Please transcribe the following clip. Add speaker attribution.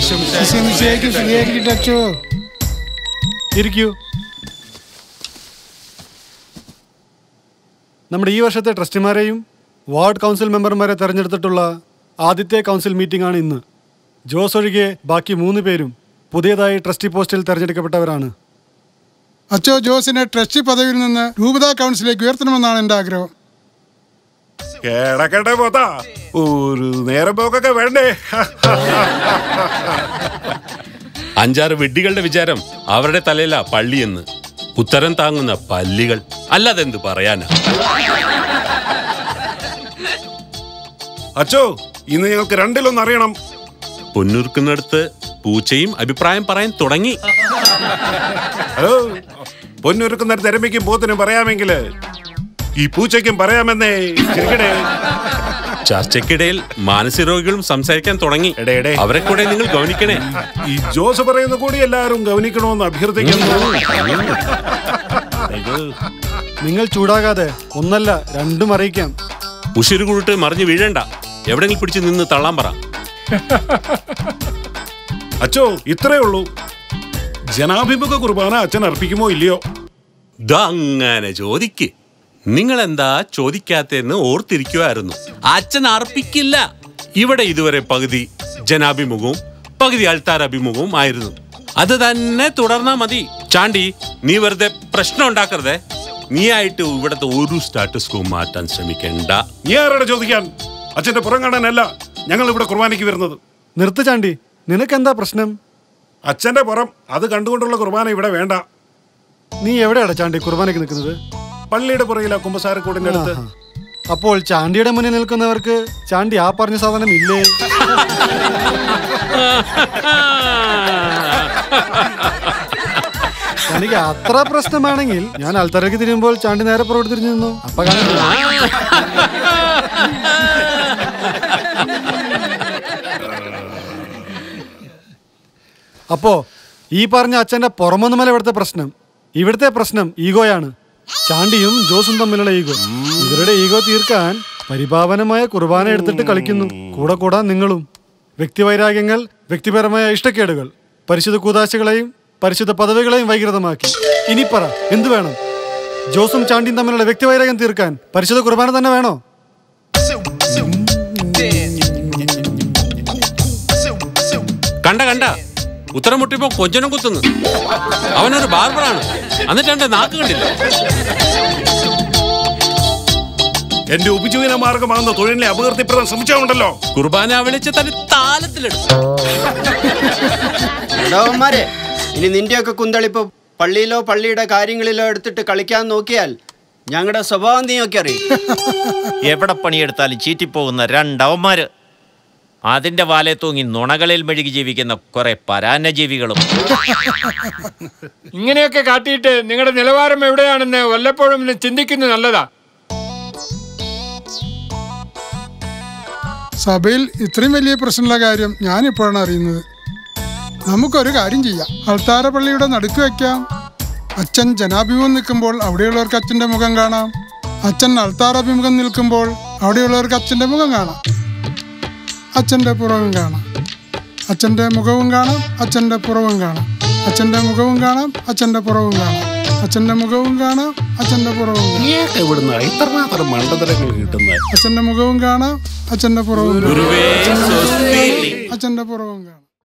Speaker 1: ശിശുമിശിഹായ്ക്ക് സ്തുതിയായിരിക്കട്ടെ അച്ചോ
Speaker 2: ഇരിക്കൂ നമ്മുടെ ഈ വർഷത്തെ ട്രസ്റ്റിമാരെയും വാർഡ് കൗൺസിൽ മെമ്പർമാരെ തെരഞ്ഞെടുത്തിട്ടുള്ള ആദ്യത്തെ കൗൺസിൽ മീറ്റിംഗ് ആണ് ഇന്ന് ജോസ് ഒഴികെ ബാക്കി മൂന്ന് പേരും പുതിയതായി ട്രസ്റ്റി പോസ്റ്റിൽ തെരഞ്ഞെടുക്കപ്പെട്ടവരാണ്
Speaker 1: അച്ചോ ജോസിനെ ട്രസ്റ്റി പദവിയിൽ നിന്ന് രൂപതാ കൗൺസിലേക്ക് ഉയർത്തണമെന്നാണ് എൻ്റെ ആഗ്രഹം
Speaker 3: കേടക്കട്ടെ പോത്താ ഒരു നേരം പോക്കൊക്കെ വേണ്ടേ
Speaker 4: അഞ്ചാറ് വെഡ്ഡികളുടെ വിചാരം അവരുടെ തലയിലാ പള്ളിയെന്ന് ഉത്തരം താങ്ങുന്ന പല്ലികൾ അല്ലാതെന്ത് പറയാനാ
Speaker 3: അച്ചോ ഇന്ന് ഞങ്ങൾക്ക് രണ്ടിലൊന്നും അറിയണം
Speaker 4: പൊന്നുറുക്കുന്നിടത്ത് പൂച്ചയും അഭിപ്രായം പറയാൻ തുടങ്ങി
Speaker 3: ഹലോ പൊന്നൊരുക്കുന്നൊരു തിരമ്പയ്ക്കും പോത്തിനും പറയാമെങ്കിൽ ഈ പൂച്ചയ്ക്കും പറയാമെന്നേ ചിരിക്കണേ
Speaker 4: ചർച്ചയ്ക്കിടയിൽ മാനസിക രോഗികളും സംസാരിക്കാൻ തുടങ്ങി
Speaker 3: എടേ, എടേ.
Speaker 4: അവരെ കൂടെ നിങ്ങൾ ഗവനിക്കണേ
Speaker 3: ഈ ജോസ് പറയുന്ന കൂടി എല്ലാവരും ഗവനിക്കണമെന്ന് അഭ്യർത്ഥിക്കുന്നു
Speaker 2: നിങ്ങൾ ചൂടാകാതെ ഒന്നല്ല രണ്ടും അറിയിക്കാം
Speaker 4: ഉശിരു കുരുട്ട് മറിഞ്ഞു വീഴണ്ട എവിടെങ്കിലും പിടിച്ച് നിന്ന് തള്ളാൻ പറ
Speaker 3: അച്ചോ ഇത്രേ ഉള്ളൂ ജനാഭിമുഖ കുർബാന അച്ഛൻ അർപ്പിക്കുമോ ഇല്ലയോ
Speaker 4: ദങ്ങനെ ചോദിക്ക് നിങ്ങൾ എന്താ ചോദിക്കാത്തെന്ന് ഓർത്തിരിക്കുമായിരുന്നു അച്ഛൻ അർപ്പിക്കില്ല ഇവിടെ ഇതുവരെ പകുതി ജനാഭിമുഖവും പകുതി അൾത്താരഭിമുഖവും ആയിരുന്നു അത് തന്നെ തുടർന്നാ മതി ചാണ്ടി നീ വെറുതെ പ്രശ്നം ഉണ്ടാക്കരുതേ നീ ആയിട്ട് ഇവിടുത്തെ ഒരു സ്റ്റാറ്റസ് കോ മാറ്റാൻ ശ്രമിക്കണ്ട
Speaker 3: നീ ആരോടെ ചോദിക്കാൻ അച്ഛന്റെ പുറം കാണാനല്ല ഞങ്ങൾ ഇവിടെ കുർബാനയ്ക്ക് വരുന്നത്
Speaker 2: നിർത്ത് ചാണ്ടി നിനക്കെന്താ പ്രശ്നം
Speaker 3: അച്ഛന്റെ പുറം അത് കണ്ടുകൊണ്ടുള്ള കുർബാന ഇവിടെ വേണ്ട
Speaker 2: നീ എവിടെയാണ് ചാണ്ടി കുർബാനയ്ക്ക് നിൽക്കുന്നത്
Speaker 3: പള്ളിയുടെ പുറകില കുമ്പസാരക്കൂടിന്റെ അടുത്ത്
Speaker 2: അപ്പോൾ ചാണ്ടിയുടെ മുന്നിൽ നിൽക്കുന്നവർക്ക് ചാണ്ടി ആ പറഞ്ഞ സാധനം ഇല്ലേ എനിക്ക് അത്ര പ്രശ്നമാണെങ്കിൽ ഞാൻ അൽത്തറയ്ക്ക് തിരിയുമ്പോൾ ചാണ്ടി നേരെ പുറകോട്ട് തിരിഞ്ഞു നിന്നു അപ്പൊ കാണില്ല അപ്പോ ഈ പറഞ്ഞ അച്ഛന്റെ പുറമൊന്നുമല്ല ഇവിടുത്തെ പ്രശ്നം ഇവിടുത്തെ പ്രശ്നം ഈഗോയാണ് ചാണ്ടിയും ജോസും തമ്മിലുള്ള ഈഗോ ഇവരുടെ ഈഗോ തീർക്കാൻ പരിപാവനമായ കുർബാന എടുത്തിട്ട് കളിക്കുന്നു കൂടെ കൂടാൻ നിങ്ങളും വ്യക്തിവൈരാഗ്യങ്ങൾ വ്യക്തിപരമായ ഇഷ്ടക്കേടുകൾ പരിശുദ്ധ കൂതാശകളെയും പരിശുദ്ധ പദവികളെയും വൈകൃതമാക്കി ഇനി പറ എന്തു വേണം ജോസും ചാണ്ടിയും തമ്മിലുള്ള വ്യക്തിവൈരാഗ്യം തീർക്കാൻ പരിശുദ്ധ കുർബാന തന്നെ വേണോ
Speaker 4: കണ്ട കണ്ട ഉത്തരം മുട്ടിയപ്പോ കൊഞ്ചനം കുത്തുന്നു അവനൊരു ബാർബറാണ് എന്നിട്ട് എന്റെ നാക്ക് കണ്ടില്ല
Speaker 3: എന്റെ ഉപജീവന മാർഗമാകുന്ന തൊഴിലിനെ അപകീർത്തിപ്പെടാൻ ശ്രമിച്ചാണ്ടല്ലോ
Speaker 4: കുർബാന വിളിച്ച് തന്നെ താലത്തിലെടുത്തു
Speaker 5: ഇടവന്മാരെ ഇനി നിന്റെയൊക്കെ കുന്തളിപ്പ് പള്ളിയിലോ പള്ളിയുടെ കാര്യങ്ങളിലോ എടുത്തിട്ട് കളിക്കാൻ നോക്കിയാൽ ഞങ്ങളുടെ സ്വഭാവം നീയൊക്കെ അറിയും
Speaker 6: എവിടെ പണിയെടുത്താലും ചീറ്റിപ്പോകുന്ന രണ്ടവന്മാര് അതിന്റെ വാലെ തൂങ്ങി നുണകളിൽ മെഴുകി ജീവിക്കുന്ന കുറെ പരാന്നജീവികളും
Speaker 7: ഇങ്ങനെയൊക്കെ കാട്ടിയിട്ട് നിങ്ങളുടെ നിലവാരം എവിടെയാണെന്ന് വല്ലപ്പോഴും ഒന്ന് ചിന്തിക്കുന്നത് നല്ലതാ
Speaker 1: സഭയിൽ ഇത്രയും വലിയ പ്രശ്നമുള്ള കാര്യം ഞാനിപ്പോഴാണ് അറിയുന്നത് നമുക്കൊരു കാര്യം ചെയ്യാം അൾത്താര പള്ളിയുടെ നടുക്ക് വെക്കാം അച്ഛൻ ജനാഭിമുഖം നിൽക്കുമ്പോൾ അവിടെയുള്ളവർക്ക് അച്ഛൻ്റെ മുഖം കാണാം അച്ഛൻ അൾത്താറാഭിമുഖം നിൽക്കുമ്പോൾ അവിടെയുള്ളവർക്ക് അച്ഛൻ്റെ മുഖം കാണാം അച്ഛൻ്റെ പുറവും കാണാം അച്ഛൻ്റെ മുഖവും കാണാം അച്ഛൻ്റെ പുറവും കാണാം അച്ഛൻ്റെ മുഖവും കാണാം അച്ഛൻ്റെ പുറവും കാണാം അച്ഛൻ്റെ മുഖവും കാണാം അച്ഛൻ്റെ പുറവും കാണാം
Speaker 3: ഇവിടുന്ന് ഇത്രമാത്രം മണ്ടതരങ്ങൾ കിട്ടുന്നത്
Speaker 1: അച്ഛൻ്റെ മുഖവും കാണാം അച്ഛൻ്റെ പുറവും കാണാം
Speaker 6: ഗുരുവേ സ്വസ്തി
Speaker 1: അച്ഛൻ്റെ പുറവും കാണാം